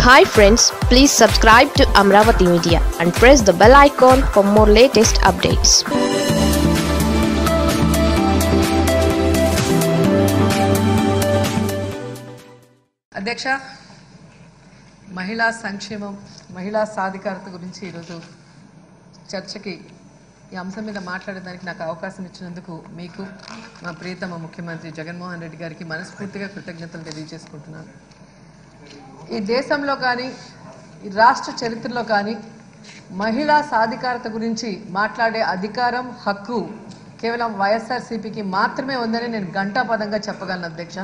Hi friends please subscribe to Amaravati media and press the bell icon for more latest updates అధ్యక్ష మహిళా సంక్షేమం మహిళా సాధికారత గురించి ఈరోజు చర్చకి ఈ అంశం మీద మాట్లాడడానికి నాకు అవకాశం ఇచ్చినందుకు మీకు మా ప్రియతమ ముఖ్యమంత్రి జగన్మోహన్ రెడ్డి గారికి మనస్ఫూర్తిగా కృతజ్ఞతలు తెలియజేసుకుంటున్నాను ఈ దేశంలో కానీ ఈ రాష్ట్ర చరిత్రలో కానీ మహిళా సాధికారత గురించి మాట్లాడే అధికారం హక్కు కేవలం వైఎస్ఆర్సీపీకి మాత్రమే ఉందని నేను ఘంటాపదంగా చెప్పగలను అధ్యక్ష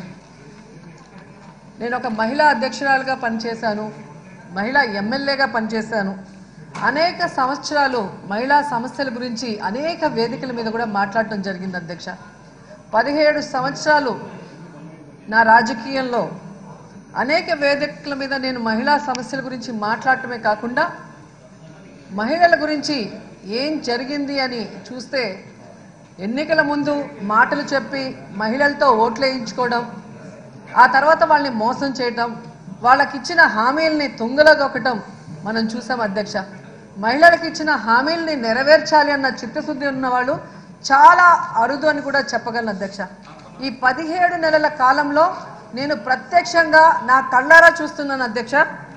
నేను ఒక మహిళా అధ్యక్షురాలుగా పనిచేశాను మహిళా ఎమ్మెల్యేగా పనిచేశాను అనేక సంవత్సరాలు మహిళా సమస్యల గురించి అనేక వేదికల మీద కూడా మాట్లాడటం జరిగింది అధ్యక్ష పదిహేడు సంవత్సరాలు నా రాజకీయంలో అనేక వేదికల మీద నేను మహిళా సమస్యల గురించి మాట్లాడటమే కాకుండా మహిళల గురించి ఏం జరిగింది అని చూస్తే ఎన్నికల ముందు మాటలు చెప్పి మహిళలతో ఓట్లు వేయించుకోవడం ఆ తర్వాత వాళ్ళని మోసం చేయటం వాళ్ళకి ఇచ్చిన హామీల్ని తుంగలో దొక్కటం మనం చూసాం అధ్యక్ష మహిళలకు ఇచ్చిన హామీల్ని నెరవేర్చాలి అన్న చిత్తశుద్ధి ఉన్న వాళ్ళు చాలా అరుదు అని కూడా చెప్పగలను అధ్యక్ష ఈ పదిహేడు నెలల కాలంలో నేను ప్రత్యక్షంగా నా కళ్ళారా చూస్తున్నాను అధ్యక్ష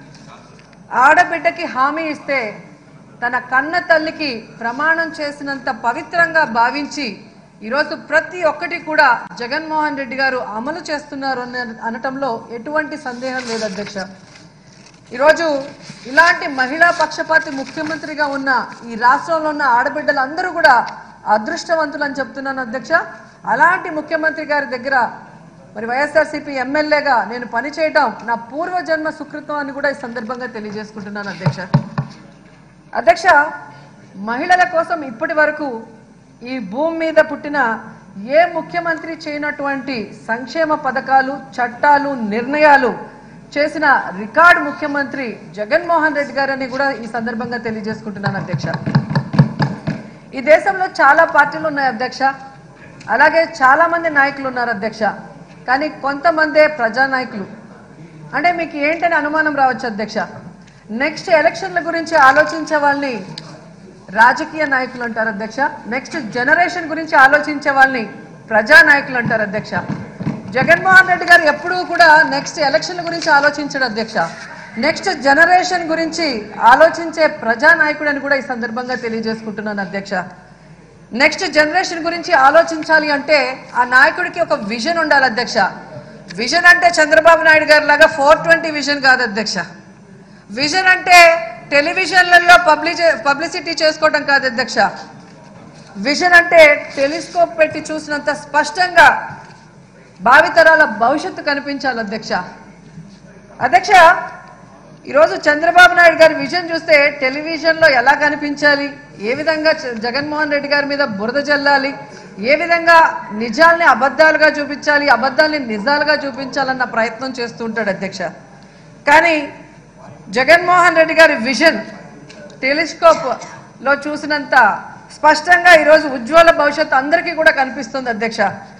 ఆడబిడ్డకి హామీ ఇస్తే తన కన్న తల్లికి ప్రమాణం చేసినంత పవిత్రంగా భావించి ఈరోజు ప్రతి ఒక్కటి కూడా జగన్మోహన్ రెడ్డి గారు అమలు చేస్తున్నారు అన్న- అనటంలో ఎటువంటి సందేహం లేదు అధ్యక్ష ఈరోజు ఇలాంటి మహిళా పక్షపాతి ముఖ్యమంత్రిగా ఉన్న ఈ రాష్ట్రంలో ఉన్న ఆడబిడ్డలందరూ కూడా అదృష్టవంతులు అని చెప్తున్నాను అధ్యక్ష అలాంటి ముఖ్యమంత్రి గారి దగ్గర మరి వైఎస్ఆర్సీపీ ఎమ్మెల్యేగా నేను పనిచేయడం నా పూర్వజన్మ సుకృతం అని కూడా ఈ సందర్భంగా తెలియజేసుకుంటున్నాను అధ్యక్ష అధ్యక్ష మహిళల కోసం ఇప్పటి వరకు ఈ భూమి మీద పుట్టిన ఏ ముఖ్యమంత్రి చేయనటువంటి సంక్షేమ పథకాలు చట్టాలు నిర్ణయాలు చేసిన రికార్డు ముఖ్యమంత్రి జగన్మోహన్ రెడ్డి గారని కూడా ఈ సందర్భంగా తెలియజేసుకుంటున్నాను అధ్యక్ష ఈ దేశంలో చాలా పార్టీలు ఉన్నాయి అధ్యక్ష అలాగే చాలా మంది నాయకులు ఉన్నారు అధ్యక్ష కానీ కొంతమందే ప్రజానాయకులు అంటే మీకు ఏంటని అనుమానం రావచ్చు అధ్యక్ష నెక్స్ట్ ఎలక్షన్ల గురించి ఆలోచించే వాళ్ళని రాజకీయ నాయకులు అంటారు అధ్యక్ష నెక్స్ట్ జనరేషన్ గురించి ఆలోచించే వాళ్ళని ప్రజా నాయకులు అంటారు అధ్యక్ష జగన్మోహన్ రెడ్డి గారు ఎప్పుడూ కూడా నెక్స్ట్ ఎలక్షన్ల గురించి ఆలోచించడు అధ్యక్ష నెక్స్ట్ జనరేషన్ గురించి ఆలోచించే ప్రజా నాయకుడు అని కూడా ఈ సందర్భంగా తెలియజేసుకుంటున్నాను అధ్యక్ష నెక్స్ట్ జనరేషన్ గురించి ఆలోచించాలి అంటే ఆ నాయకుడికి ఒక విజన్ ఉండాలి అధ్యక్ష విజన్ అంటే చంద్రబాబు నాయుడు గారి లాగా ఫోర్ ట్వంటీ విజన్ కాదు అధ్యక్ష విజన్ అంటే టెలివిజన్లలో పబ్లిసి పబ్లిసిటీ చేసుకోవడం కాదు అధ్యక్ష విజన్ అంటే టెలిస్కోప్ పెట్టి చూసినంత స్పష్టంగా భావితరాల భవిష్యత్తు కనిపించాలి అధ్యక్ష అధ్యక్ష ఈరోజు చంద్రబాబు నాయుడు గారి విజన్ చూస్తే టెలివిజన్లో ఎలా కనిపించాలి ఏ విధంగా చ- జగన్మోహన్ రెడ్డి గారి మీద బురద జల్లాలి ఏ విధంగా నిజాల్ని అబద్ధాలుగా చూపించాలి అబద్ధాల్ని నిజాలుగా చూపించాలన్న ప్రయత్నం చేస్తూ ఉంటాడు అధ్యక్ష కానీ జగన్మోహన్ రెడ్డి గారి విజన్ టెలిస్కోప్ లో చూసినంత స్పష్టంగా ఈరోజు ఉజ్వల భవిష్యత్తు అందరికీ కూడా కనిపిస్తుంది అధ్యక్ష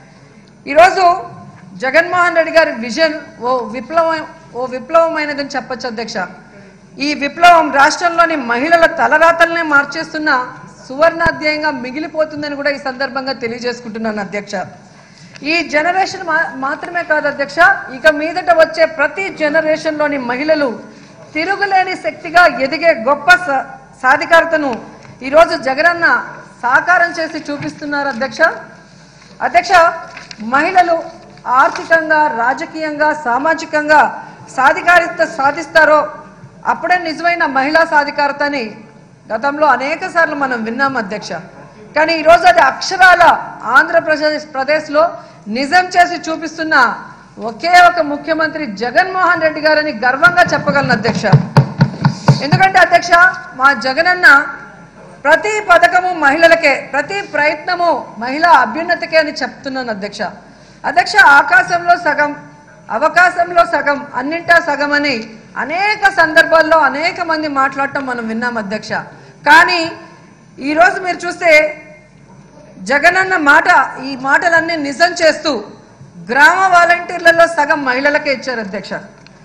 ఈరోజు జగన్మోహన్ రెడ్డి గారి విజన్ ఓ విప్లవం ఓ విప్లవమైనదని చెప్పొచ్చు అధ్యక్ష ఈ విప్లవం రాష్ట్రంలోని మహిళల తలరాతల్నే మార్చేస్తున్న సువర్ణాధ్యాయంగా మిగిలిపోతుందని కూడా ఈ సందర్భంగా తెలియజేసుకుంటున్నాను అధ్యక్ష ఈ జనరేషన్ మా- మాత్రమే కాదు అధ్యక్ష ఇక మీదట వచ్చే ప్రతి జనరేషన్లోని మహిళలు తిరుగులేని శక్తిగా ఎదిగే గొప్ప స- సాధికారతను ఈరోజు జగనన్న సాకారం చేసి చూపిస్తున్నారు అధ్యక్ష అధ్యక్ష మహిళలు ఆర్థికంగా రాజకీయంగా సామాజికంగా సాధికారిత సాధిస్తారో అప్పుడే నిజమైన మహిళా సాధికారతని గతంలో అనేక సార్లు మనం విన్నాం అధ్యక్ష కానీ ఈరోజు అది అక్షరాల ఆంధ్రప్రదేశ్ ప్రదేశ్లో నిజం చేసి చూపిస్తున్న ఒకే ఒక ముఖ్యమంత్రి జగన్మోహన్ రెడ్డి గారని గర్వంగా చెప్పగలను అధ్యక్ష ఎందుకంటే అధ్యక్ష మా జగనన్న ప్రతి పథకము మహిళలకే ప్రతి ప్రయత్నము మహిళా అభ్యున్నతికే అని చెప్తున్నాను అధ్యక్ష అధ్యక్ష ఆకాశంలో సగం అవకాశంలో సగం అన్నింటా సగం అని అనేక సందర్భాల్లో అనేక మంది మాట్లాడటం మనం విన్నాం అధ్యక్ష కానీ ఈరోజు మీరు చూస్తే జగనన్న మాట ఈ మాటలన్నీ నిజం చేస్తూ గ్రామ వాలంటీర్లలో సగం మహిళలకే ఇచ్చారు అధ్యక్ష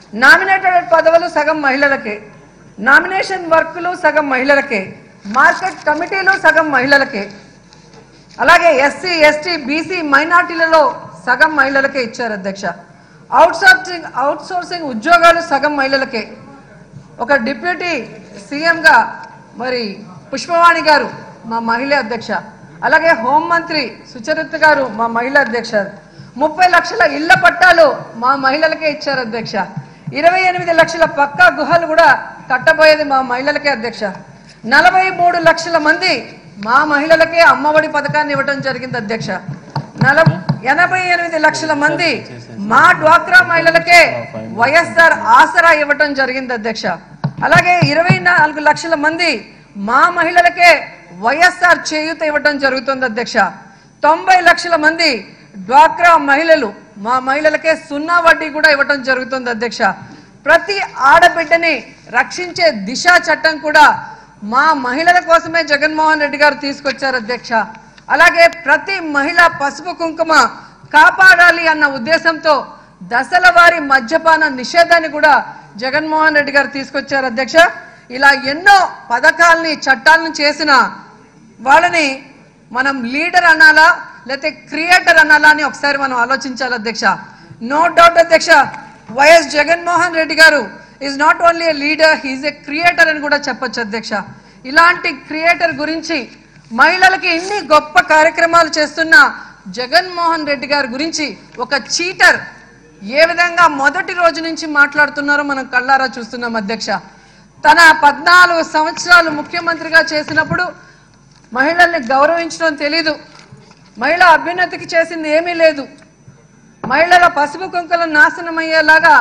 నామినేటెడ్ పదవులు సగం మహిళలకే నామినేషన్ వర్కులు సగం మహిళలకే మార్కెట్ కమిటీలు సగం మహిళలకే అలాగే ఎస్సీ ఎస్టీ బీసీ మైనార్టీలలో సగం మహిళలకే ఇచ్చారు అధ్యక్ష అవుట్ సోర్సింగ్ అవుట్ సోర్సింగ్ ఉద్యోగాలు సగం మహిళలకే ఒక డిప్యూటీ సీఎంగా మరి పుష్పవాణి గారు మా మహిళ అధ్యక్ష అలాగే హోంమంత్రి సుచరిత గారు మా మహిళ అధ్యక్ష ముప్పై లక్షల ఇళ్ల పట్టాలు మా మహిళలకే ఇచ్చారు అధ్యక్ష ఇరవై ఎనిమిది లక్షల పక్కా గుహలు కూడా కట్టబోయేది మా మహిళలకే అధ్యక్ష నలభై మూడు లక్షల మంది మా మహిళలకే అమ్మఒడి పథకాన్ని ఇవ్వడం జరిగింది అధ్యక్ష నలభ ఎనభై ఎనిమిది లక్షల మంది మా డ్వాక్రా మహిళలకే వైఎస్ఆర్ ఆసరా ఇవ్వటం జరిగింది అధ్యక్ష అలాగే ఇరవై నాలుగు లక్షల మంది మా మహిళలకే వైఎస్ఆర్ చేయూత ఇవ్వటం జరుగుతుంది అధ్యక్ష తొంభై లక్షల మంది డ్వాక్రా మహిళలు మా మహిళలకే సున్నా వడ్డీ కూడా ఇవ్వటం జరుగుతుంది అధ్యక్ష ప్రతి ఆడబిడ్డని రక్షించే దిశ చట్టం కూడా మా మహిళల కోసమే జగన్మోహన్ రెడ్డి గారు తీసుకొచ్చారు అధ్యక్ష అలాగే ప్రతి మహిళ పసుపు కుంకుమ కాపాడాలి అన్న ఉద్దేశంతో దశల వారి మద్యపాన నిషేధాన్ని కూడా జగన్మోహన్ రెడ్డి గారు తీసుకొచ్చారు అధ్యక్ష ఇలా ఎన్నో పథకాల్ని చట్టాలను చేసిన వాళ్ళని మనం లీడర్ అనాలా లేకపోతే క్రియేటర్ అనాలా అని ఒకసారి మనం ఆలోచించాలి అధ్యక్ష నో డౌట్ అధ్యక్ష వైఎస్ జగన్మోహన్ రెడ్డి గారు is not only a leader he's a creator అని కూడా చెప్పొచ్చు అధ్యక్ష ఇలాంటి క్రియేటర్ గురించి మహిళలకి ఇన్ని గొప్ప కార్యక్రమాలు చేస్తున్న జగన్మోహన్ రెడ్డి గారి గురించి ఒక చీటర్ ఏ విధంగా మొదటి రోజు నుంచి మాట్లాడుతున్నారో మనం కళ్ళారా చూస్తున్నాం అధ్యక్ష తన పద్నాలుగు సంవత్సరాలు ముఖ్యమంత్రిగా చేసినప్పుడు మహిళల్ని గౌరవించడం తెలీదు మహిళ అభ్యున్నతికి చేసింది ఏమీ లేదు మహిళల పసుపు కుంకలు నాశనం అయ్యేలాగా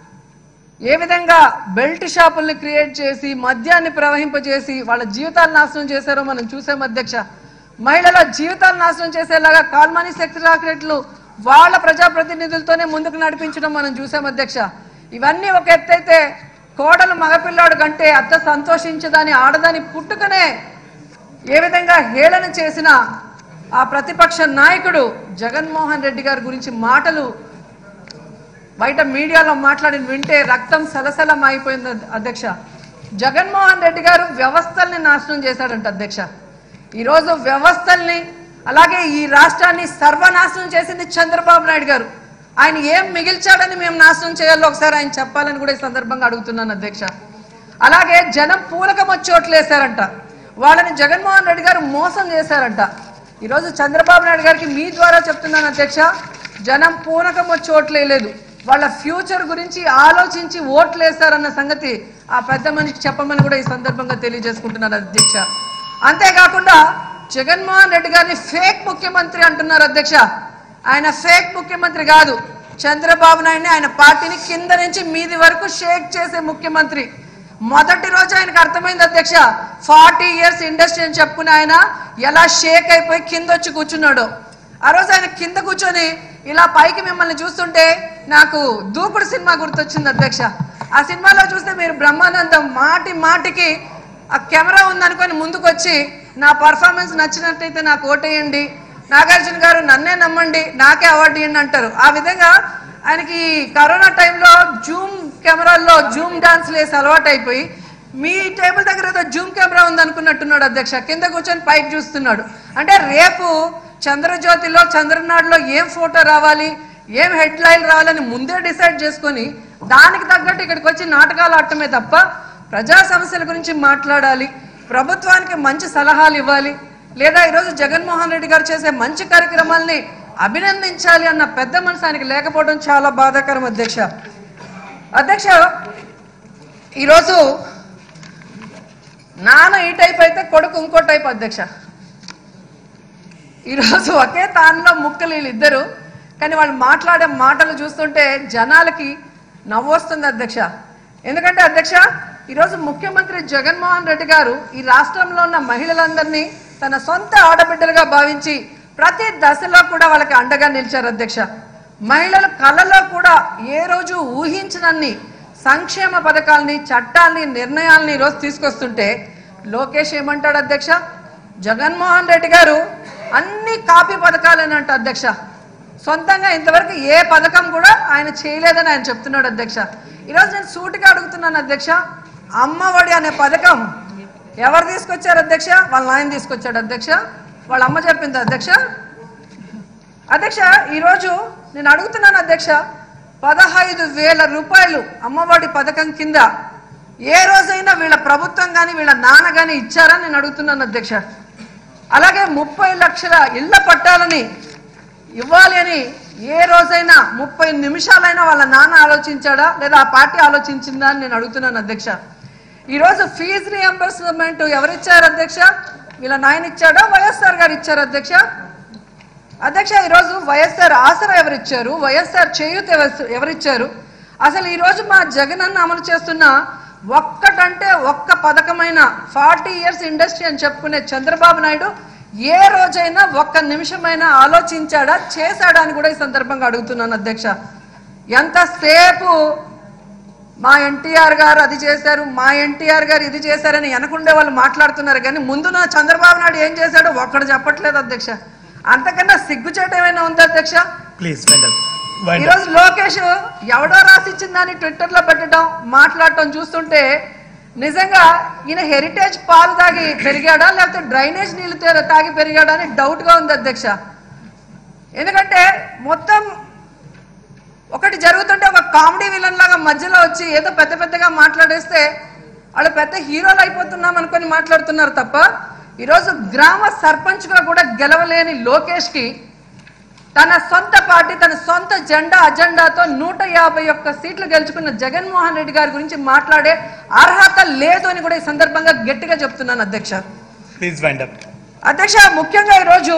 ఏ విధంగా బెల్ట్ షాపుల్ని క్రియేట్ చేసి మద్యాన్ని ప్రవహింపజేసి వాళ్ళ జీవితాలు నాశనం చేశారో మనం చూసాం అధ్యక్ష మహిళల జీవితాలు నాశనం చేసేలాగా కాల్మనీ సెక్రటరీలు వాళ్ళ ప్రజాప్రతినిధులతోనే ముందుకు నడిపించడం మనం చూసాం అధ్యక్ష ఇవన్నీ ఒక ఎత్తైతే కోడలు మగపిల్లాడు కంటే అత్త సంతోషించదని ఆడదాని పుట్టుకనే ఏ విధంగా హేళన చేసిన ఆ ప్రతిపక్ష నాయకుడు జగన్మోహన్ రెడ్డి గారి గురించి మాటలు బయట మీడియాలో మాట్లాడిన వింటే రక్తం సలసలం అయిపోయింది అధ్యక్ష జగన్మోహన్ రెడ్డి గారు వ్యవస్థల్ని నాశనం చేశాడంట అధ్యక్ష ఈరోజు వ్యవస్థల్ని అలాగే ఈ రాష్ట్రాన్ని సర్వనాశనం చేసింది చంద్రబాబు నాయుడు గారు ఆయన ఏం మిగిల్చాడని మేము నాశనం చేయాలో ఒకసారి ఆయన చెప్పాలని కూడా ఈ సందర్భంగా అడుగుతున్నాను అధ్యక్ష అలాగే జనం పూనకం వచ్చి ఓట్లేశారంట వాళ్ళని జగన్మోహన్ రెడ్డి గారు మోసం చేశారంట ఈరోజు చంద్రబాబు నాయుడు గారికి మీ ద్వారా చెప్తున్నాను అధ్యక్ష జనం పూనకం వచ్చి ఓట్లేయలేదు వాళ్ళ ఫ్యూచర్ గురించి ఆలోచించి ఓట్లేశారన్న సంగతి ఆ పెద్ద మనిషికి చెప్పమని కూడా ఈ సందర్భంగా తెలియజేసుకుంటున్నాను అధ్యక్ష అంతేకాకుండా జగన్మోహన్ రెడ్డి గారిని ఫేక్ ముఖ్యమంత్రి అంటున్నారు అధ్యక్ష ఆయన ఫేక్ ముఖ్యమంత్రి కాదు చంద్రబాబు నాయుడిని ఆయన పార్టీని కింద నుంచి మీది వరకు షేక్ చేసే ముఖ్యమంత్రి మొదటి రోజు ఆయనకు అర్థమైంది అధ్యక్ష ఫార్టీ ఇయర్స్ ఇండస్ట్రీ అని చెప్పుకుని ఆయన ఎలా షేక్ అయిపోయి కింద వచ్చి కూర్చున్నాడు ఆ రోజు ఆయన కింద కూర్చొని ఇలా పైకి మిమ్మల్ని చూస్తుంటే నాకు దూకుడు సినిమా గుర్తొచ్చింది అధ్యక్ష ఆ సినిమాలో చూస్తే మీరు బ్రహ్మానందం మాటి మాటికి ఆ కెమెరా ఉందనుకొని ముందుకు వచ్చి నా పర్ఫార్మెన్స్ నచ్చినట్టయితే నాకు ఓటేయండి నాగార్జున గారు నన్నే నమ్మండి నాకే అవార్డు ఇవ్వండి అంటారు ఆ విధంగా ఆయనకి కరోనా టైంలో జూమ్ కెమెరాల్లో జూమ్ డాన్స్లు వేసి అలవాటు అయిపోయి మీ టేబుల్ దగ్గర ఏదో జూమ్ కెమెరా ఉందనుకున్నట్టున్నాడు అధ్యక్ష కింద కూర్చొని పైకి చూస్తున్నాడు అంటే రేపు చంద్రజ్యోతిలో చంద్రనాడులో ఏం ఫోటో రావాలి ఏం హెడ్ లైన్ రావాలని ముందే డిసైడ్ చేసుకొని దానికి తగ్గట్టు ఇక్కడికి వచ్చి నాటకాలు ఆడటమే తప్ప ప్రజా సమస్యల గురించి మాట్లాడాలి ప్రభుత్వానికి మంచి సలహాలు ఇవ్వాలి లేదా ఈరోజు జగన్మోహన్ రెడ్డి గారు చేసే మంచి కార్యక్రమాల్ని అభినందించాలి అన్న పెద్ద మనసు ఆయనకి లేకపోవడం చాలా బాధాకరం అధ్యక్ష అధ్యక్ష ఈరోజు నాన్న ఈ టైప్ అయితే కొడుకు ఇంకో టైప్ అధ్యక్ష ఈరోజు ఒకే తానులో ముక్కలు వీళ్ళిద్దరు కానీ వాళ్ళు మాట్లాడే మాటలు చూస్తుంటే జనాలకి నవ్వొస్తుంది అధ్యక్ష ఎందుకంటే అధ్యక్ష ఈరోజు ముఖ్యమంత్రి జగన్మోహన్ రెడ్డి గారు ఈ రాష్ట్రంలో ఉన్న మహిళలందరినీ తన సొంత ఆడబిడ్డలుగా భావించి ప్రతి దశలో కూడా వాళ్ళకి అండగా నిలిచారు అధ్యక్ష మహిళల కళలో కూడా ఏ రోజు ఊహించనన్ని సంక్షేమ పథకాల్ని చట్టాల్ని నిర్ణయాల్ని ఈరోజు తీసుకొస్తుంటే లోకేష్ ఏమంటాడు అధ్యక్ష జగన్మోహన్ రెడ్డి గారు అన్ని కాపీ పథకాలేనంట అధ్యక్ష సొంతంగా ఇంతవరకు ఏ పథకం కూడా ఆయన చేయలేదని ఆయన చెప్తున్నాడు అధ్యక్ష ఈరోజు నేను సూటిగా అడుగుతున్నాను అధ్యక్ష అమ్మఒడి అనే పథకం ఎవరు తీసుకొచ్చారు అధ్యక్ష వాళ్ళ నాయన తీసుకొచ్చాడు అధ్యక్ష వాళ్ళ అమ్మ చెప్పింది అధ్యక్ష అధ్యక్ష ఈరోజు నేను అడుగుతున్నాను అధ్యక్ష పదహైదు వేల రూపాయలు అమ్మఒడి పథకం కింద ఏ రోజైనా వీళ్ళ ప్రభుత్వం కానీ వీళ్ళ నాన్న కానీ ఇచ్చారని నేను అడుగుతున్నాను అధ్యక్ష అలాగే ముప్పై లక్షల ఇళ్ల పట్టాలని ఇవ్వాలి అని ఏ రోజైనా ముప్పై నిమిషాలైనా వాళ్ళ నాన్న ఆలోచించాడా లేదా ఆ పార్టీ ఆలోచించిందా అని నేను అడుగుతున్నాను అధ్యక్ష ఈరోజు ఫీజు రియంబర్స్మెంట్ ఎవరిచ్చారు అధ్యక్ష వీళ్ళ నాయన ఇచ్చాడా వైఎస్ఆర్ గారు ఇచ్చారు అధ్యక్ష అధ్యక్ష ఈరోజు వైఎస్ఆర్ ఆసరా ఎవరిచ్చారు వైఎస్ఆర్ చేయూత ఎవరు- ఎవరిచ్చారు అసలు ఈరోజు మా జగనన్న అమలు చేస్తున్న ఒక్కటంటే ఒక్క పథకమైన ఫార్టీ ఇయర్స్ ఇండస్ట్రీ అని చెప్పుకునే చంద్రబాబు నాయుడు ఏ రోజైనా ఒక్క నిమిషమైనా ఆలోచించాడా చేశాడా అని కూడా ఈ సందర్భంగా అడుగుతున్నాను అధ్యక్ష ఎంతసేపు మా ఎన్టీఆర్ గారు అది చేశారు మా ఎన్టీఆర్ గారు ఇది చేశారని వెనకుండే వాళ్ళు మాట్లాడుతున్నారు కానీ ముందున చంద్రబాబు నాయుడు ఏం చేశాడో ఒక్కడు చెప్పట్లేదు అధ్యక్ష అంతకన్నా సిగ్గుచేట ఏమైనా ఉందా అధ్యక్ష ప్లీజ్ వెండర్ వెండర్ ఈరోజు లోకేష్ ఎవడో రాసిచ్చిందని ట్విట్టర్ లో పెట్టడం మాట్లాడటం చూస్తుంటే నిజంగా ఈయన హెరిటేజ్ పాలు తాగి పెరిగాడా లేకపోతే డ్రైనేజ్ నీళ్లు తే- తాగి పెరిగాడా అని డౌట్ గా ఉంది అధ్యక్ష ఎందుకంటే మొత్తం ఒకటి జరుగుతుంటే ఒక కామెడీ విలన్ లాగా మధ్యలో వచ్చి ఏదో పెద్ద పెద్దగా మాట్లాడేస్తే వాళ్ళు పెద్ద హీరోలు అయిపోతున్నాం అనుకొని మాట్లాడుతున్నారు తప్ప ఈరోజు గ్రామ సర్పంచ్ గా కూడా గెలవలేని లోకేష్ కి తన సొంత పార్టీ తన సొంత జెండా అజెండాతో నూట యాభై ఒక్క సీట్లు గెలుచుకున్న జగన్మోహన్ రెడ్డి గారి గురించి మాట్లాడే అర్హత లేదు అని కూడా ఈ సందర్భంగా గట్టిగా చెప్తున్నాను అధ్యక్ష ప్లీజ్ వెండర్ అధ్యక్ష ముఖ్యంగా ఈరోజు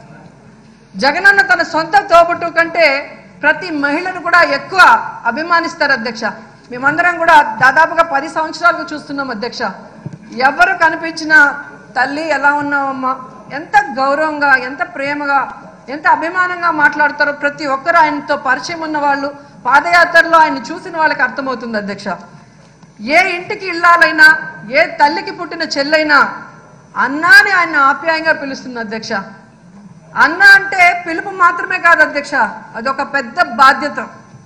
జగనన్న తన సొంత తోబుట్టు కంటే ప్రతి మహిళను కూడా ఎక్కువ అభిమానిస్తారు అధ్యక్ష మేమందరం కూడా దాదాపుగా పది సంవత్సరాలుగా చూస్తున్నాం అధ్యక్ష ఎవరు కనిపించిన తల్లి ఎలా ఉన్నావమ్మా ఎంత గౌరవంగా ఎంత ప్రేమగా ఎంత అభిమానంగా మాట్లాడతారో ప్రతి ఒక్కరు ఆయనతో పరిచయం ఉన్న వాళ్ళు పాదయాత్రలో ఆయన చూసిన వాళ్ళకి అర్థమవుతుంది అధ్యక్ష ఏ ఇంటికి ఇల్లాలైనా ఏ తల్లికి పుట్టిన చెల్లైనా అన్నాని ఆయన ఆప్యాయంగా పిలుస్తుంది అధ్యక్ష అన్న అంటే పిలుపు మాత్రమే కాదు అధ్యక్ష అదొక పెద్ద బాధ్యత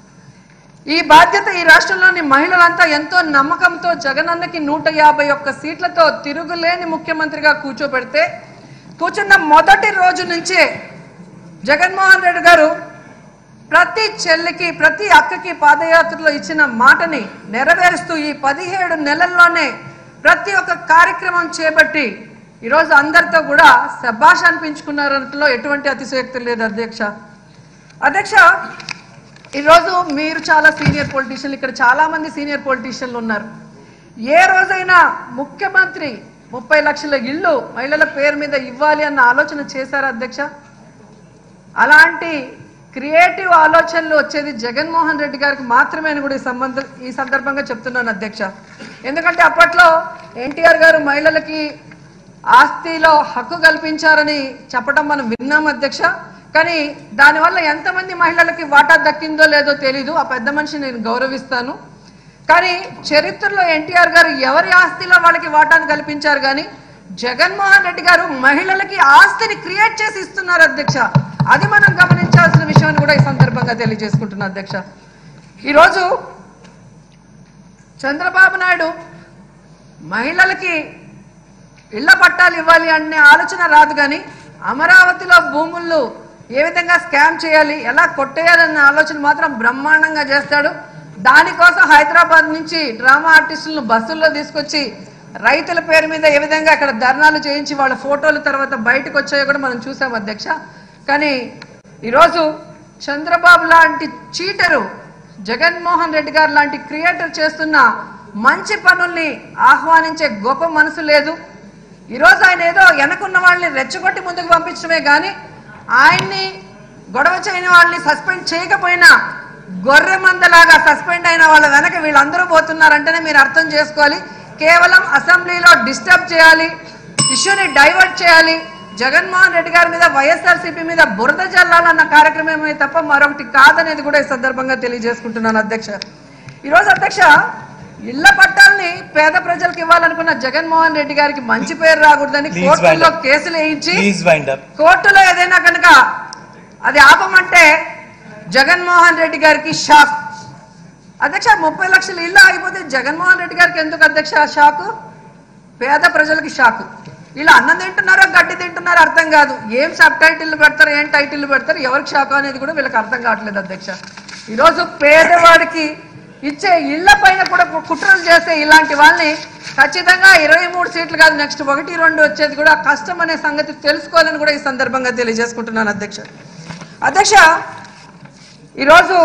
ఈ బాధ్యత ఈ రాష్ట్రంలోని మహిళలంతా ఎంతో నమ్మకంతో జగనన్నకి నూట యాభై ఒక్క సీట్లతో తిరుగులేని ముఖ్యమంత్రిగా కూర్చోబెడితే కూర్చున్న మొదటి రోజు నుంచే జగన్మోహన్ రెడ్డి గారు ప్రతి చెల్లికి ప్రతి అక్కకి పాదయాత్రలో ఇచ్చిన మాటని నెరవేరుస్తూ ఈ పదిహేడు నెలల్లోనే ప్రతి ఒక్క కార్యక్రమం చేపట్టి ఈరోజు అందరితో కూడా శబాష్ అనిపించుకున్నారంటలో ఎటువంటి అతిశయోక్తి లేదు అధ్యక్ష అధ్యక్ష ఈరోజు మీరు చాలా సీనియర్ పొలిటీషియన్లు ఇక్కడ చాలా మంది సీనియర్ పొలిటీషియన్లు ఉన్నారు ఏ రోజైనా ముఖ్యమంత్రి ముప్పై లక్షల ఇళ్ళు మహిళల పేరు మీద ఇవ్వాలి అన్న ఆలోచన చేశారా అధ్యక్ష అలాంటి క్రియేటివ్ ఆలోచనలు వచ్చేది జగన్మోహన్ రెడ్డి గారికి మాత్రమే అని కూడా ఈ సంబంధ ఈ సందర్భంగా చెప్తున్నాను అధ్యక్ష ఎందుకంటే అప్పట్లో ఎన్టీఆర్ గారు మహిళలకి ఆస్తిలో హక్కు కల్పించారని చెప్పడం మనం విన్నాం అధ్యక్ష కానీ దానివల్ల ఎంతమంది మహిళలకి వాటా దక్కిందో లేదో తెలీదు ఆ పెద్ద మనిషి నేను గౌరవిస్తాను కానీ చరిత్రలో ఎన్టీఆర్ గారు ఎవరి ఆస్తిలో వాళ్ళకి వాటాను కల్పించారు కానీ జగన్మోహన్ రెడ్డి గారు మహిళలకి ఆస్తిని క్రియేట్ చేసి ఇస్తున్నారు అధ్యక్ష అది మనం గమనించాల్సిన విషయాన్ని కూడా ఈ సందర్భంగా తెలియజేసుకుంటున్నా అధ్యక్ష ఈరోజు చంద్రబాబు నాయుడు మహిళలకి ఇళ్ల పట్టాలు ఇవ్వాలి అనే ఆలోచన రాదు కానీ అమరావతిలో భూములు ఏ విధంగా స్కామ్ చేయాలి ఎలా కొట్టేయాలన్న ఆలోచన మాత్రం బ్రహ్మాండంగా చేస్తాడు దానికోసం హైదరాబాద్ నుంచి డ్రామా ఆర్టిస్టులను బస్సుల్లో తీసుకొచ్చి రైతుల పేరు మీద ఏ విధంగా అక్కడ ధర్నాలు చేయించి వాళ్ళ ఫోటోలు తర్వాత బయటకు వచ్చాయో కూడా మనం చూసాం అధ్యక్ష కానీ ఈరోజు చంద్రబాబు లాంటి చీటరు జగన్మోహన్ రెడ్డి గారు లాంటి క్రియేటర్ చేస్తున్న మంచి పనుల్ని ఆహ్వానించే గొప్ప మనసు లేదు ఈరోజు ఆయన ఏదో వెనకున్న వాళ్ళని రెచ్చగొట్టి ముందుకు పంపించడమే కానీ ఆయన్ని గొడవ చేయని వాళ్ళని సస్పెండ్ చేయకపోయినా గొర్రె మందలాగా సస్పెండ్ అయిన వాళ్ళ వెనక వీళ్ళందరూ పోతున్నారంటేనే మీరు అర్థం చేసుకోవాలి కేవలం అసెంబ్లీలో డిస్టర్బ్ చేయాలి ఇష్యూని డైవర్ట్ చేయాలి జగన్మోహన్ రెడ్డి గారి మీద వైఎస్ఆర్సీపీ మీద బురద జల్లాలన్న కార్యక్రమమే తప్ప మరొకటి కాదనేది కూడా ఈ సందర్భంగా తెలియజేసుకుంటున్నాను అధ్యక్ష ఈరోజు అధ్యక్ష ఇళ్ల పట్టాల్ని పేద ప్రజలకు ఇవ్వాలనుకున్న జగన్మోహన్ రెడ్డి గారికి మంచి పేరు రాకూడదని Please, కోర్టుల్లో Vanda. కేసులు వేయించి ప్లీజ్ వైండ్ అప్ కోర్టులో ఏదైనా కనుక అది ఆపమంటే జగన్మోహన్ రెడ్డి గారికి షాక్ అధ్యక్ష ముప్పై లక్షల ఇల్లు ఆగిపోతే జగన్మోహన్ రెడ్డి గారికి ఎందుకు అధ్యక్ష షాకు పేద ప్రజలకి షాకు వీళ్ళు అన్నం తింటున్నారో గడ్డి తింటున్నారో అర్థం కాదు ఏం సబ్ టైటిల్ పెడతారు ఏం టైటిల్ పెడతారు ఎవరికి షాకు అనేది కూడా వీళ్ళకి అర్థం కావట్లేదు అధ్యక్ష ఈరోజు పేదవాడికి ఇచ్చే ఇళ్ల పైన కూడా కు- కుట్రలు చేసే ఇలాంటి వాళ్ళని ఖచ్చితంగా ఇరవై మూడు సీట్లు కాదు నెక్స్ట్ ఒకటి రెండు వచ్చేది కూడా కష్టం అనే సంగతి తెలుసుకోవాలని కూడా ఈ సందర్భంగా తెలియజేసుకుంటున్నాను అధ్యక్ష అధ్యక్ష ఈరోజు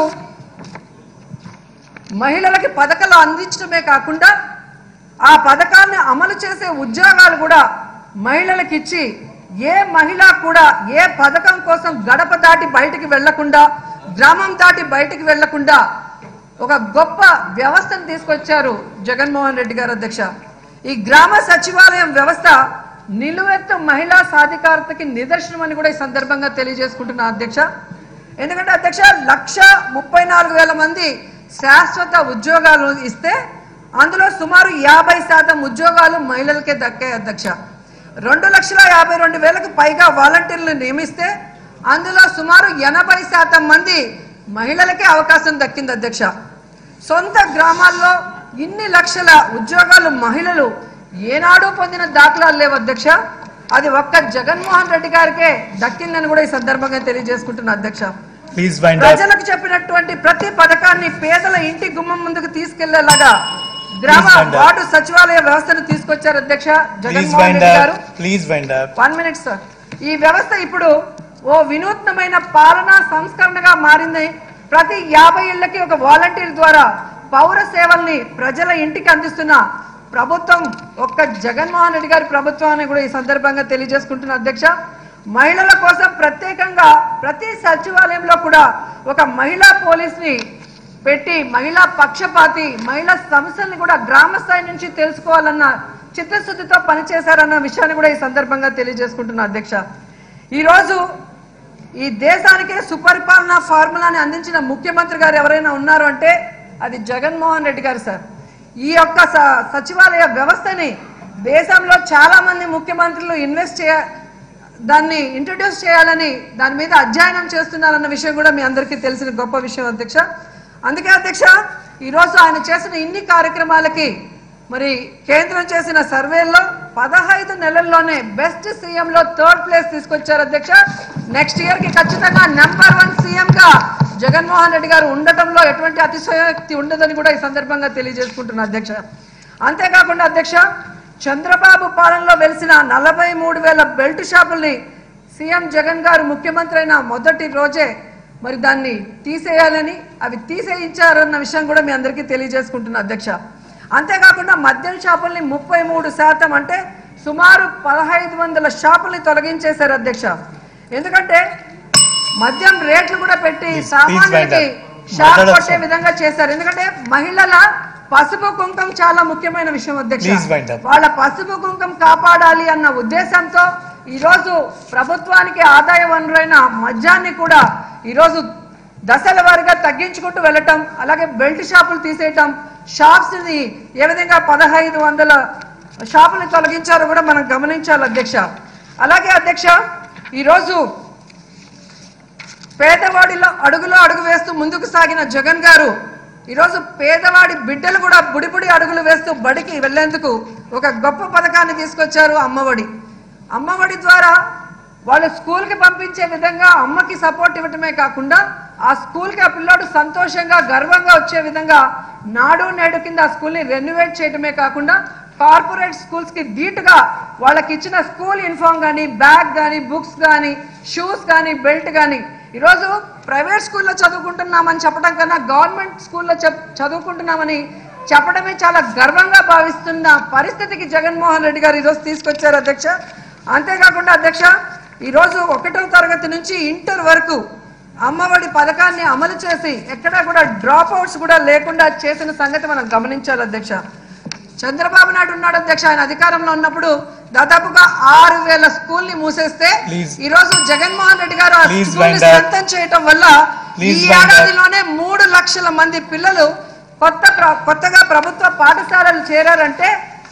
మహిళలకి పథకాలు అందించడమే కాకుండా ఆ పథకాన్ని అమలు చేసే ఉద్యోగాలు కూడా మహిళలకు ఇచ్చి ఏ మహిళ కూడా ఏ పథకం కోసం గడప దాటి బయటికి వెళ్లకుండా గ్రామం దాటి బయటికి వెళ్లకుండా ఒక గొప్ప వ్యవస్థను తీసుకొచ్చారు జగన్మోహన్ రెడ్డి గారు అధ్యక్ష ఈ గ్రామ సచివాలయం వ్యవస్థ నిలువెత్తు మహిళా సాధికారతకి నిదర్శనం అని కూడా ఈ సందర్భంగా తెలియజేసుకుంటున్నా అధ్యక్ష ఎందుకంటే అధ్యక్ష లక్ష ముప్పై నాలుగు వేల మంది శాశ్వత ఉద్యోగాలు ఇస్తే అందులో సుమారు యాభై శాతం ఉద్యోగాలు మహిళలకే దక్కాయి అధ్యక్ష రెండు లక్షల యాభై రెండు వేలకు పైగా వాలంటీర్లు నియమిస్తే అందులో సుమారు ఎనభై శాతం మంది మహిళలకే అవకాశం దక్కింది అధ్యక్ష సొంత గ్రామాల్లో ఇన్ని లక్షల ఉద్యోగాలు మహిళలు ఏనాడు పొందిన దాఖలాలు లేవు అధ్యక్ష అది ఒక్క జగన్మోహన్ రెడ్డి గారికే దక్కిందని కూడా ఈ సందర్భంగా తెలియజేసుకుంటున్నా అధ్యక్ష Please wind up. ప్రజలకు చెప్పినటువంటి ప్రతి పథకాన్ని పేదల ఇంటి గుమ్మం ముందుకు తీసుకెళ్లేలాగా గ్రామ Please wind up. వార్డు సచివాలయ వ్యవస్థను తీసుకొచ్చారు అధ్యక్ష Please జగన్మోహన్ wind రెడ్డి గారు up. Please wind up. One minute sir ఈ వ్యవస్థ ఇప్పుడు ఓ వినూత్నమైన పాలనా సంస్కరణగా మారింది ప్రతి యాభై ఏళ్లకి ఒక వాలంటీర్ ద్వారా పౌర సేవల్ని ప్రజల ఇంటికి అందిస్తున్న ప్రభుత్వం ఒక్క జగన్మోహన్ రెడ్డి గారి ప్రభుత్వం అని కూడా ఈ సందర్భంగా తెలియజేసుకుంటున్న అధ్యక్ష మహిళల కోసం ప్రత్యేకంగా ప్రతి సచివాలయంలో కూడా ఒక మహిళా పోలీస్ ని పెట్టి మహిళా పక్షపాతి మహిళా సమస్యల్ని కూడా గ్రామ స్థాయి నుంచి తెలుసుకోవాలన్న చిత్తశుద్ధితో పనిచేశారన్న విషయాన్ని కూడా ఈ సందర్భంగా తెలియజేసుకుంటున్నా అధ్యక్ష ఈరోజు ఈ దేశానికే సుపరిపాలన ఫార్ములాని అందించిన ముఖ్యమంత్రి గారు ఎవరైనా ఉన్నారు అంటే అది జగన్మోహన్ రెడ్డి గారు సార్ ఈ యొక్క స- సచివాలయ వ్యవస్థని దేశంలో చాలా మంది ముఖ్యమంత్రులు ఇన్వెస్ట్ చేయ దాన్ని ఇంట్రడ్యూస్ చేయాలని దాని మీద అధ్యయనం చేస్తున్నారన్న విషయం కూడా మీ అందరికీ తెలిసిన గొప్ప విషయం అధ్యక్ష అందుకే అధ్యక్ష ఈరోజు ఆయన చేసిన ఇన్ని కార్యక్రమాలకి మరి కేంద్రం చేసిన సర్వేల్లో పదహైదు నెలల్లోనే బెస్ట్ సీఎం లో థర్డ్ ప్లేస్ తీసుకొచ్చారు అధ్యక్ష నెక్స్ట్ ఇయర్ కి ఖచ్చితంగా నెంబర్ వన్ సీఎం గా జగన్మోహన్ రెడ్డి గారు ఉండటంలో ఎటువంటి అతిశయోక్తి ఉండదని కూడా ఈ సందర్భంగా తెలియజేసుకుంటున్నా అధ్యక్ష అంతేకాకుండా అధ్యక్ష చంద్రబాబు పాలనలో వెలిసిన నలభై మూడు వేల బెల్ట్ షాపుల్ని సీఎం జగన్ గారు ముఖ్యమంత్రి అయిన మొదటి రోజే మరి దాన్ని తీసేయాలని అవి తీసేయించారన్న విషయం కూడా మీ అందరికీ తెలియజేసుకుంటున్నా అధ్యక్ష అంతేకాకుండా మద్యం షాపుల్ని ముప్పై మూడు శాతం అంటే సుమారు పదహైదు వందల షాపుల్ని తొలగించేశారు అధ్యక్ష ఎందుకంటే మద్యం రేట్లు కూడా పెట్టి Please, please సామాన్యులకి wind up. షాక్ మాట్లాడొచ్చు. కొట్టే విధంగా చేశారు ఎందుకంటే మహిళల పసుపు కుంకం చాలా ముఖ్యమైన విషయం అధ్యక్ష Please wind up. వాళ్ళ పసుపు కుంకం కాపాడాలి అన్న ఉద్దేశంతో ఈరోజు ప్రభుత్వానికి ఆదాయ వనరైన మద్యాన్ని కూడా ఈరోజు దశల వారీగా తగ్గించుకుంటూ వెళ్ళటం అలాగే బెల్ట్ షాపులు తీసేయటం షాప్స్ ని ఏ విధంగా పదహైదు వందల షాపులు తొలగించారో కూడా మనం గమనించాలి అధ్యక్ష అలాగే అధ్యక్ష ఈరోజు పేదవాడిలో అడుగులో అడుగు వేస్తూ ముందుకు సాగిన జగన్ గారు ఈరోజు పేదవాడి బిడ్డలు కూడా బుడిబుడి అడుగులు వేస్తూ బడికి వెళ్లేందుకు ఒక గొప్ప పథకాన్ని తీసుకొచ్చారు అమ్మఒడి అమ్మఒడి ద్వారా వాళ్ళు స్కూల్కి పంపించే విధంగా అమ్మకి సపోర్ట్ ఇవ్వటమే కాకుండా ఆ స్కూల్కి ఆ పిల్లోడు సంతోషంగా గర్వంగా వచ్చే విధంగా నాడు నేడు కింద ఆ స్కూల్ని రెన్యువేట్ చేయటమే కాకుండా కార్పొరేట్ స్కూల్స్ కి ధీటుగా వాళ్ళకి ఇచ్చిన స్కూల్ యూనిఫామ్ కానీ బ్యాగ్ కానీ బుక్స్ కానీ షూస్ కానీ బెల్ట్ కానీ ఈరోజు ప్రైవేట్ స్కూల్లో చదువుకుంటున్నామని చెప్పడం కన్నా గవర్నమెంట్ స్కూల్లో చెప్ చదువుకుంటున్నామని చెప్పడమే చాలా గర్వంగా భావిస్తున్న పరిస్థితికి జగన్మోహన్ రెడ్డి గారు ఈరోజు తీసుకొచ్చారు అధ్యక్ష అంతేకాకుండా అధ్యక్ష ఈరోజు ఒకటో తరగతి నుంచి ఇంటర్ వరకు అమ్మఒడి పథకాన్ని అమలు చేసి ఎక్కడా కూడా డ్రాప్ అవుట్స్ కూడా లేకుండా చేసిన సంగతి మనం గమనించాలి అధ్యక్ష చంద్రబాబు నాయుడు ఉన్నాడు అధ్యక్ష ఆయన అధికారంలో ఉన్నప్పుడు దాదాపుగా ఆరు వేల స్కూల్ ని మూసేస్తే Please. ఈ రోజు జగన్మోహన్ రెడ్డి గారు ఆ Please స్కూల్ ని wind up. స్ట్రెంథన్ చేయటం వల్ల ఈ Please wind up. ఏడాదిలోనే మూడు లక్షల మంది పిల్లలు కొత్త ప్ర- కొత్తగా ప్రభుత్వ పాఠశాలలు చేరారంటే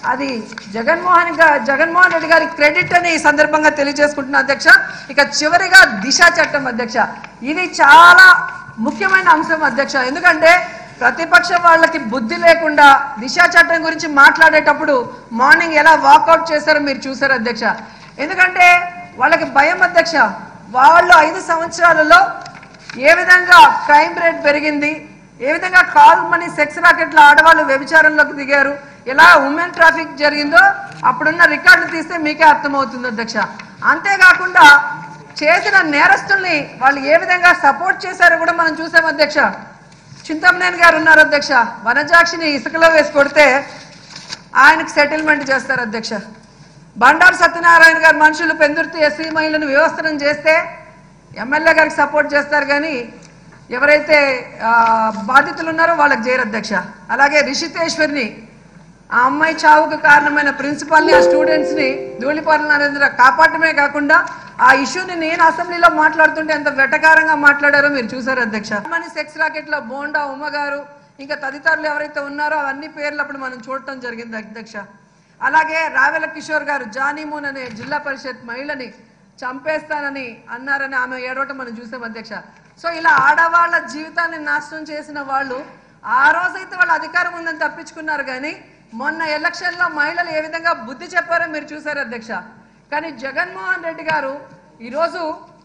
అది జగన్మోహన్ గా- జగన్మోహన్ రెడ్డి గారి క్రెడిట్ అని ఈ సందర్భంగా తెలియజేసుకుంటున్నా అధ్యక్ష ఇక చివరిగా దిశ చట్టం అధ్యక్ష ఇది చాలా ముఖ్యమైన అంశం అధ్యక్ష ఎందుకంటే ప్రతిపక్షం వాళ్ళకి బుద్ధి లేకుండా దిశ చట్టం గురించి మాట్లాడేటప్పుడు మార్నింగ్ ఎలా వాకౌట్ చేశారో మీరు చూసారు అధ్యక్ష ఎందుకంటే వాళ్ళకి భయం అధ్యక్ష వాళ్ళు ఐదు సంవత్సరాలలో ఏ విధంగా క్రైమ్ రేట్ పెరిగింది ఏ విధంగా కాల్ మనీ సెక్స్ రాకెట్ల ఆడవాళ్ళు వ్యభిచారంలోకి దిగారు ఎలా ఉమెన్ ట్రాఫిక్ జరిగిందో అప్పుడున్న రికార్డులు తీస్తే మీకే అర్థమవుతుంది అధ్యక్ష అంతేకాకుండా చేసిన నేరస్తుల్ని వాళ్ళు ఏ విధంగా సపోర్ట్ చేశారో కూడా మనం చూసాం అధ్యక్ష చింతమనేని గారు ఉన్నారు అధ్యక్ష వనజాక్షిని ఇసుకలో వేసి కొడితే ఆయనకు సెటిల్మెంట్ చేస్తారు అధ్యక్ష బండారు సత్యనారాయణ గారు మనుషులు పెందుర్తి ఎస్సీ మహిళను వ్యవస్థనం చేస్తే ఎమ్మెల్యే గారికి సపోర్ట్ చేస్తారు కానీ ఎవరైతే ఆ, బాధితులు ఉన్నారో వాళ్ళకి చేయరు అధ్యక్ష అలాగే రిషితేశ్వరిని ఆ అమ్మాయి చావుకు కారణమైన ప్రిన్సిపల్ని ఆ స్టూడెంట్స్ని ధూళిపాల నరేంద్ర కాపాడటమే కాకుండా ఆ ఇష్యూని నేను అసెంబ్లీలో మాట్లాడుతుంటే ఎంత వెటకారంగా మాట్లాడారో మీరు చూసారు అధ్యక్ష మనీ సెక్స్ రాకెట్లో బోండా ఉమ్మ గారు ఇంకా తదితరులు ఎవరైతే ఉన్నారో అవన్నీ పేర్లు అప్పుడు మనం చూడటం జరిగింది అధ్యక్ష అలాగే రావెల కిషోర్ గారు జానీమూన్ అనే జిల్లా పరిషత్ మహిళని చంపేస్తానని అన్నారని ఆమె ఏడవటం మనం చూసాం అధ్యక్ష సో ఇలా ఆడవాళ్ళ జీవితాన్ని నాశనం చేసిన వాళ్ళు ఆ రోజైతే వాళ్ళు అధికారం ఉందని తప్పించుకున్నారు కానీ మొన్న ఎలక్షన్ లో మహిళలు ఏ విధంగా బుద్ధి చెప్పారో మీరు చూసారు అధ్యక్ష కానీ జగన్మోహన్ రెడ్డి గారు ఈరోజు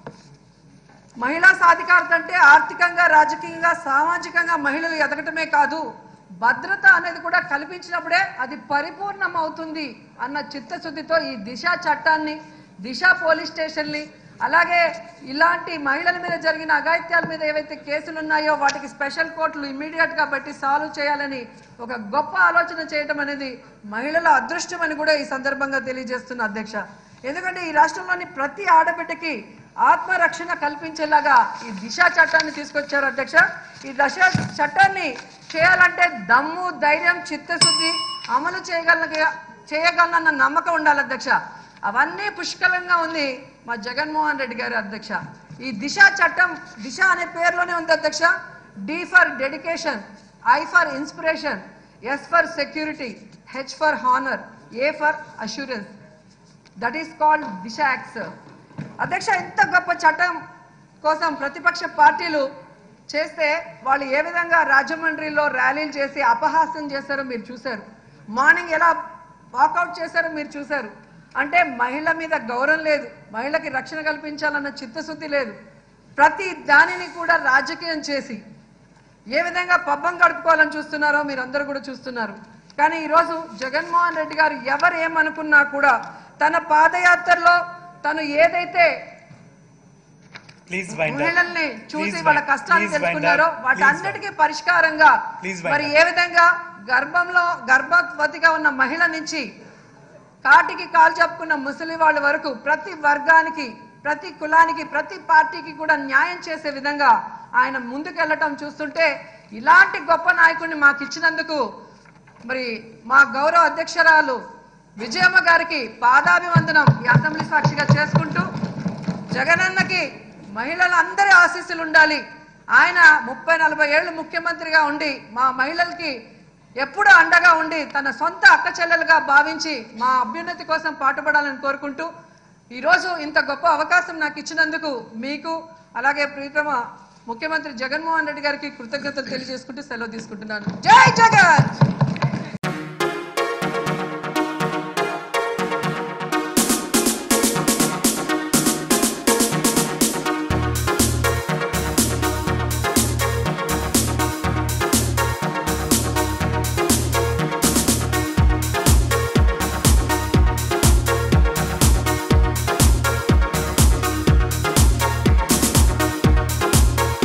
మహిళా సాధికారత అంటే ఆర్థికంగా రాజకీయంగా సామాజికంగా మహిళలు ఎదగటమే కాదు భద్రత అనేది కూడా కల్పించినప్పుడే అది పరిపూర్ణం అవుతుంది అన్న చిత్తశుద్ధితో ఈ దిశ చట్టాన్ని దిశ పోలీస్ స్టేషన్ని అలాగే ఇలాంటి మహిళల మీద జరిగిన అఘాయిత్యాల మీద ఏవైతే కేసులు ఉన్నాయో వాటికి స్పెషల్ కోర్టులు ఇమీడియట్ గా పెట్టి సాల్వ్ చేయాలని ఒక గొప్ప ఆలోచన చేయటం అనేది మహిళల అదృష్టం అని కూడా ఈ సందర్భంగా తెలియజేస్తున్న అధ్యక్ష ఎందుకంటే ఈ రాష్ట్రంలోని ప్రతి ఆడబిడ్డకి ఆత్మరక్షణ కల్పించేలాగా ఈ దిశ చట్టాన్ని తీసుకొచ్చారు అధ్యక్ష ఈ దశ చట్టాన్ని చేయాలంటే దమ్ము ధైర్యం చిత్తశుద్ధి అమలు చేయగల చేయగలనన్న నమ్మకం ఉండాలి అధ్యక్ష అవన్నీ పుష్కలంగా ఉంది మా జగన్మోహన్ రెడ్డి గారి అధ్యక్ష ఈ దిశ చట్టం దిశ అనే పేరులోనే ఉంది అధ్యక్ష D for dedication I for inspiration S for security H for honour A for assurance that is called Disha acts అధ్యక్ష ఎంత గొప్ప చట్టం కోసం ప్రతిపక్ష పార్టీలు చేస్తే వాళ్ళు ఏ విధంగా రాజమండ్రిలో ర్యాలీలు చేసి అపహాస్యం చేశారో మీరు చూశారు మార్నింగ్ ఎలా వాకౌట్ చేశారో మీరు చూశారు అంటే మహిళ మీద గౌరవం లేదు మహిళకి రక్షణ కల్పించాలన్న చిత్తశుద్ధి లేదు ప్రతి దానిని కూడా రాజకీయం చేసి ఏ విధంగా పబ్బం గడుపుకోవాలని చూస్తున్నారో మీరందరూ కూడా చూస్తున్నారు కానీ ఈరోజు జగన్మోహన్ రెడ్డి గారు ఎవరు ఏమనుకున్నా కూడా తన పాదయాత్రలో తను ఏదైతే Please wind up. మహిళల్ని చూసి Please వాళ్ళ wind- కష్టాలు please wind తెలుసుకున్నారో up. వాటి Please అన్నిటికీ పరిష్కారంగా Please wind మరి up. ఏ విధంగా గర్భంలో గర్భవతిగా ఉన్న మహిళ నుంచి కాటికి కాలు చెప్పుకున్న ముసలి వాళ్ళ వరకు ప్రతి వర్గానికి ప్రతి కులానికి ప్రతి పార్టీకి కూడా న్యాయం చేసే విధంగా ఆయన ముందుకెళ్ళటం చూస్తుంటే ఇలాంటి గొప్ప నాయకుడిని మాకు ఇచ్చినందుకు మరి మా గౌరవ అధ్యక్షురాలు విజయమ్మ గారికి పాదాభివందనం ఈ అసెంబ్లీ సాక్షిగా చేసుకుంటూ జగనన్నకి మహిళలందరి ఆశీస్సులు ఉండాలి ఆయన ముప్పై నలభై ఏళ్ళు ముఖ్యమంత్రిగా ఉండి మా మహిళలకి ఎప్పుడూ అండగా ఉండి తన సొంత అక్క చెల్లెలుగా భావించి మా అభ్యున్నతి కోసం పాటుపడాలని కోరుకుంటూ ఈరోజు ఇంత గొప్ప అవకాశం నాకు ఇచ్చినందుకు మీకు అలాగే ప్రీతమ ముఖ్యమంత్రి జగన్మోహన్ రెడ్డి గారికి కృతజ్ఞతలు తెలియజేసుకుంటూ సెలవు తీసుకుంటున్నాను జై జగన్